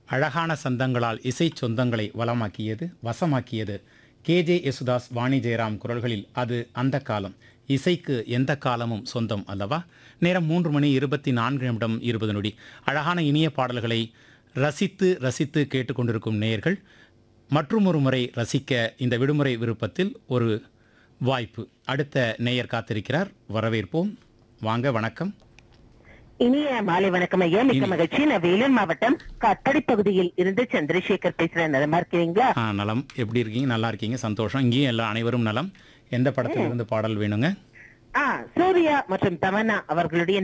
அழகான சந்தங்களால் இசை சொந்தங்களை வளமாக்கியது வசமாக்கியது கேஜே யேசுதாஸ் வாணி ஜெயராம் குரல்களில் அது அந்த காலம் இசைக்கு எந்த காலமும் சொந்தம் அல்லவா நேரம் மூன்று மணி இருபத்தி நான்கு நிமிடம் இருபது நொடி அழகான இனிய பாடல்களை ரசித்து ரசித்து கேட்டுக்கொண்டிருக்கும் நேயர்கள் மற்றும் ஒரு முறை ரசிக்க இந்த விடுமுறை விருப்பத்தில் ஒரு வாய்ப்பு அடுத்த நேயர் காத்திருக்கிறார் வரவேற்போம் வாங்க வணக்கம் இனிய மாலை வணக்கம் ஐயா மிக்க மகிழ்ச்சி நான் வேலூர் மாவட்டம் கத்தடி பகுதியில் இருந்து சந்திரசேகர் பேசுறேன் நலமா இருக்கிறீங்களா ஆ நலம் எப்படி இருக்கீங்க நல்லா இருக்கீங்க சந்தோஷம் இங்கேயும் எல்லா அனைவரும் நலம் எந்த படத்திலிருந்து பாடல் வேணுங்க ஆ சூர்யா மற்றும் தமன்னா அவர்களுடைய